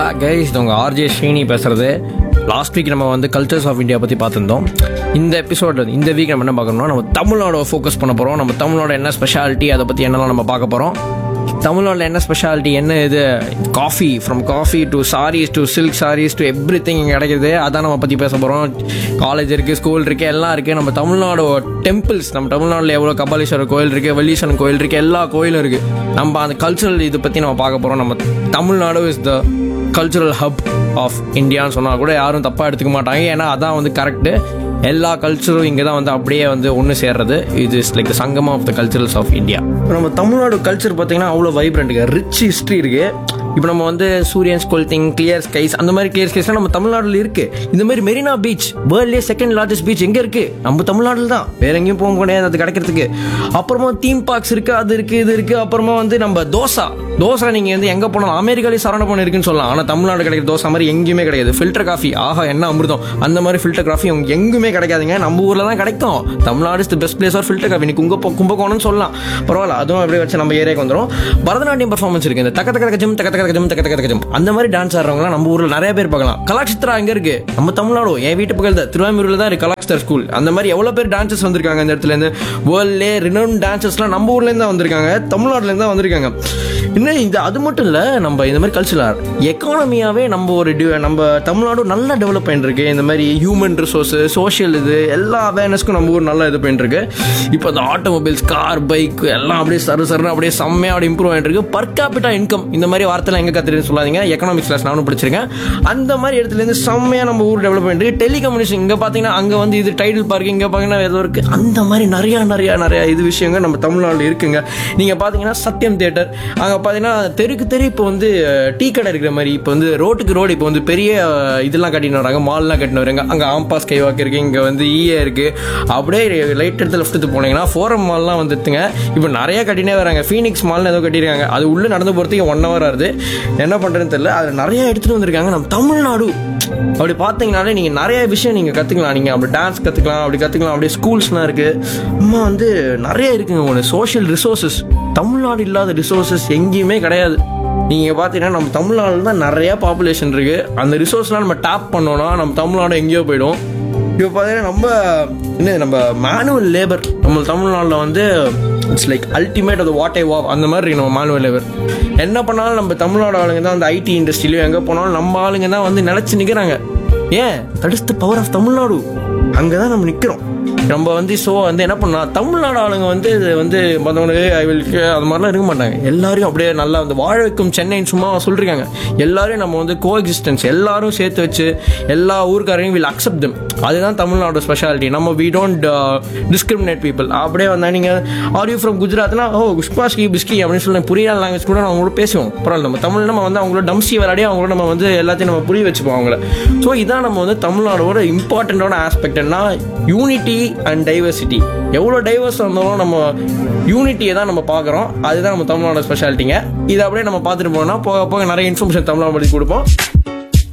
back guys இது உங்கள் RJ Srini பேசுகிறது லாஸ்ட் வீக் நம்ம வந்து கல்ச்சர்ஸ் ஆஃப் இந்தியா பற்றி பார்த்துருந்தோம் இந்த எபிசோட் இந்த வீக் நம்ம என்ன பார்க்கணும்னா நம்ம தமிழ்நாடு ஃபோக்கஸ் பண்ண போகிறோம் நம்ம தமிழ்நாடு என்ன ஸ்பெஷாலிட்டி அதை பற்றி என்னெல்லாம் நம்ம பார்க்க போகிறோம் தமிழ்நாட்டில் என்ன ஸ்பெஷாலிட்டி என்ன இது coffee from coffee to saris to silk saris to everything இங்கே கிடைக்குது அதான் நம்ம பற்றி பேச போகிறோம் காலேஜ் இருக்குது ஸ்கூல் இருக்குது எல்லாம் இருக்குது நம்ம தமிழ்நாடு டெம்பிள்ஸ் நம்ம தமிழ்நாட்டில் எவ்வளோ கபாலீஸ்வரர் கோயில் இருக்குது வெள்ளீஸ்வரன் கோயில் இருக்குது எல்லா கோயிலும் இருக்குது நம்ம அந்த கல்ச்சுரல் இதை பற்றி நம்ம பார்க்க போகிறோம் நம்ம Tamil Nadu is the cultural hub of இந்தியான்னு சொன்னால் கூட யாரும் தப்பாக எடுத்துக்க மாட்டாங்க ஏன்னா அதான் வந்து கரெக்டு எல்லா கல்ச்சரும் இங்கே தான் வந்து அப்படியே வந்து ஒன்று சேர்றது இது is like sangam of the culturals of India நம்ம தமிழ்நாடு கல்ச்சர் பார்த்தீங்கன்னா அவ்வளோ வைப்ரண்ட்டுங்க ரிச் ஹிஸ்ட்ரி இருக்குது இப்போ நம்ம வந்து சூரியன் ஸ்கொல்டிங் கிளியர் ஸ்கைஸ் அந்த மாதிரி கிளியர் ஸ்கைஸ்லாம் நம்ம தமிழ்நாட்டில் இருக்கு இந்த மாதிரி மெரினா பீச் வேர்ல்ட்லேயே செகண்ட் லார்ஜஸ்ட் பீச் எங்கே இருக்கு நம்ம தமிழ்நாட்டில் தான் வேற எங்கேயும் போக முடியாது அது கிடைக்கிறதுக்கு அப்புறமா தீம் பார்க்ஸ் இருக்கு அது இருக்கு இது இருக்கு அப்புறமா வந்து நம்ம தோசா தோசை நீங்க வந்து எங்க போனாலும் அமெரிக்காலே சரவண பண்ண இருக்குன்னு சொல்லலாம் ஆனா தமிழ்நாடு கிடைக்கிற தோசை மாதிரி எங்கேயுமே கிடையாது ஃபில்டர் காஃபி ஆஹா என்ன அமிர்தம் அந்த மாதிரி ஃபில்டர் காஃபி அவங்க எங்குமே கிடைக்காதுங்க நம்ம ஊர்ல தான் கிடைக்கும் Tamil Nadu is the best place for filter coffee நீ குங்க கும்பகோணம்னு சொல்லலாம் பரவாயில்ல அதுவும் அப்படியே வச்சு நம்ம ஏரியாக்கு வந்துடும் பரதநாட்டியம் பர்ஃபார்மன்ஸ் இருக்கு இந்த தக்க தக்க தக்க ஜம் தக்க தக்க தக்க ஜம் தக்க தக்க தக்க ஜம் அந்த மாதிரி டான்ஸ் ஆடுறவங்க நம்ம ஊர்ல நிறைய பேர் பார்க்கலாம் கலாட்சித்ரா எங்க இருக்கு நம்ம தமிழ்நாடு என் வீட்டு பக்கத்தில் தான் திருவாமூர்ல தான் இருக்கு கலாட்சித்ரா ஸ்கூல் அந்த மாதிரி எவ்வளவு பேர் டான்சஸ் வந்திருக்காங்க இந்த இடத்துல இருந்து வேர்ல்ட்லே ரினோன் டான்சஸ்லாம் நம்ம ஊர்ல இருந்து தான் வந்திருக்காங்க தமிழ்நாட்டுல இருந்து தான் வந்திருக்காங்க இன்னும் இந்த அது மட்டும் இல்ல நம்ம இந்த மாதிரி கல்ச்சரல் எக்கானமியாவே நம்ம ஒரு டி- நம்ம தமிழ்நாடு நல்லா டெவலப் பண்ணிட்டு இருக்கு இந்த மாதிரி ஹியூமன் ரிசோர்ஸ் சோஷியல் இது எல்லா அவேர்னஸ்க்கும் நம்ம ஊர் நல்லா இது பண்ணிட்டு இருக்கு இப்போ அந்த ஆட்டோமொபைல்ஸ் கார் பைக் எல்லாம் அப்படியே சரு சருன்னு அப்படியே செம்மையா அப்படியே இம்ப்ரூவ் ஆயிட்டு இருக்கு பர் கேபிட்டா இன்கம் இந்த மாதிரி வார்த்தைலாம் எங்க கத்துறேன்னு சொல்லாதீங்க எக்கனாமிக்ஸ் கிளாஸ் நானும் படிச்சிருக்கேன் அந்த மாதிரி இடத்துல இருந்து செம்மையா நம்ம ஊர் டெவலப் பண்ணிட்டு இருக்கு டெலிகம்யூனிகேஷன் இங்க பாத்தீங்கன்னா அங்க வந்து இது டைட்டில் பார்க் இங்க பாத்தீங்கன்னா ஏதோ இருக்கு அந்த மாதிரி நிறைய நிறைய நிறைய இது விஷயங்கள் நம்ம தமிழ்நாட்டில் இருக்குங்க நீங்க பாத்தீங்கன்னா சத்யம் தியேட்டர் அங்க பாத்தீங்கன்னா தெருக்கு தெரு இப்போ வந்து டீ கடை இருக்கிற மாதிரி இப்போ வந்து ரோட்டுக்கு ரோடு இப்போ வந்து பெரிய அஹ், இதெல்லாம் கட்டின்னு வராங்க மால்லாம் கட்டின்னு வராங்க அங்க ஆம்பாஸ் கைவாக் இருக்கு இங்க வந்து ஈஏ இருக்கு அப்படியே லைட் எடுத்து லெஃப்ட் எடுத்து போனீங்கன்னா ஃபோரம் மால்லாம் வந்துட்டுங்க இப்போ நிறைய கட்டினே வராங்க ஃபீனிக்ஸ் மால்னு ஏதோ கட்டியிருக்காங்க அது உள்ள நடந்து போறதுக்கு ஒன் ஹவர் ஆகுது என்ன பண்றதுன்னு தெரியல அது நிறைய எடுத்துட்டு வந்திருக்காங்க நம்ம தமிழ்நாடு அப்படி பார்த்தீங்கனாலே நீங்க நிறைய விஷயம் நீங்க கத்துக்கலாம் நீங்க அப்படி டான்ஸ் கத்துக்கலாம் அப்படி கத்துக்கலாம் அப்படியே ஸ்கூல்ஸ்லாம் இருக்கு அம்மா வந்து நிறைய இருக்குங்க உங்களுக்கு சோஷியல் ரிசோர்சஸ் தமிழ்நாடு இல்லாத ரிசோர்சஸ் எங்கேயுமே கிடையாது நீங்க பாத்தீங்கன்னா நம்ம தமிழ்நாடுல தான் நிறைய பாப்புலேஷன் இருக்கு அந்த ரிசோர்ஸ்லாம் நம்ம டேப் பண்ணோம்னா நம்ம தமிழ்நாடு எங்கேயோ போயிடும் இப்போ பார்த்தீங்கன்னா நம்ம என்ன நம்ம மேனுவல் லேபர் நம்ம தமிழ்நாட்டில் வந்து இட்ஸ் லைக் அல்டிமேட் அது வாட் ஐ வாவ் அந்த மாதிரி இருக்கு நம்ம மேனுவல் லேபர் என்ன பண்ணாலும் நம்ம தமிழ்நாடு ஆளுங்க தான் அந்த ஐடி இண்டஸ்ட்ரியிலையும் எங்கே போனாலும் நம்ம ஆளுங்க தான் வந்து நிலச்சி நிற்கிறாங்க ஏன் that is the power of Tamil Nadu அங்கே தான் நம்ம நிற்கிறோம் நம்ம வந்து ஸோ வந்து என்ன பண்ணலாம் தமிழ்நாடு ஆளுங்க வந்து இது வந்து மற்றவங்களுக்கு ஐ வில் அது மாதிரிலாம் இருக்க மாட்டாங்க எல்லாரையும் அப்படியே நல்லா வந்து வாழ வைக்கும் சென்னைன்னு சும்மா சொல்லிருக்காங்க எல்லாரையும் நம்ம வந்து கோ எக்ஸிஸ்டன்ஸ் எல்லாரும் சேர்த்து வச்சு எல்லா ஊருக்காரையும் வில் அக்செப்ட் them அதுதான் தமிழ்நாடு ஸ்பெஷாலிட்டி நம்ம வி டோன்ட் டிஸ்கிரிமினேட் பீப்புள் அப்படியே வந்தா நீங்க ஆர் யூ ஃப்ரம் குஜராத்னா ஓ குஷ்பாஸ்கி பிஸ்கி அப்படின்னு சொல்லி புரியாத லாங்குவேஜ் கூட நம்ம அவங்களோட பேசுவோம் பரவாயில்ல நம்ம தமிழ் நம்ம வந்து அவங்களோட டம்சி விளையாடி அவங்களோட நம்ம வந்து எல்லாத்தையும் நம்ம புரிய வச்சுப்போம் அவங்கள ஸோ இதான் நம்ம வந்து தமிழ்நாடோட இம்பார்ட்டண்ட்டான ஆஸ்பெக்ட் என்ன யூனிட்டி அண்ட் டைவர்சிட்டி எவ்வளோ டைவர்ஸ் இருந்தாலும் நம்ம யூனிட்டியை தான் நம்ம பார்க்குறோம் அதுதான் நம்ம தமிழ்நாடு ஸ்பெஷாலிட்டிங்க இதை அப்படியே நம்ம பார்த்துட்டு போனோம்னா போக போக நிறைய இன்ஃபர்மேஷன் தமிழ்நாடு பற்றி கொடுப்போம்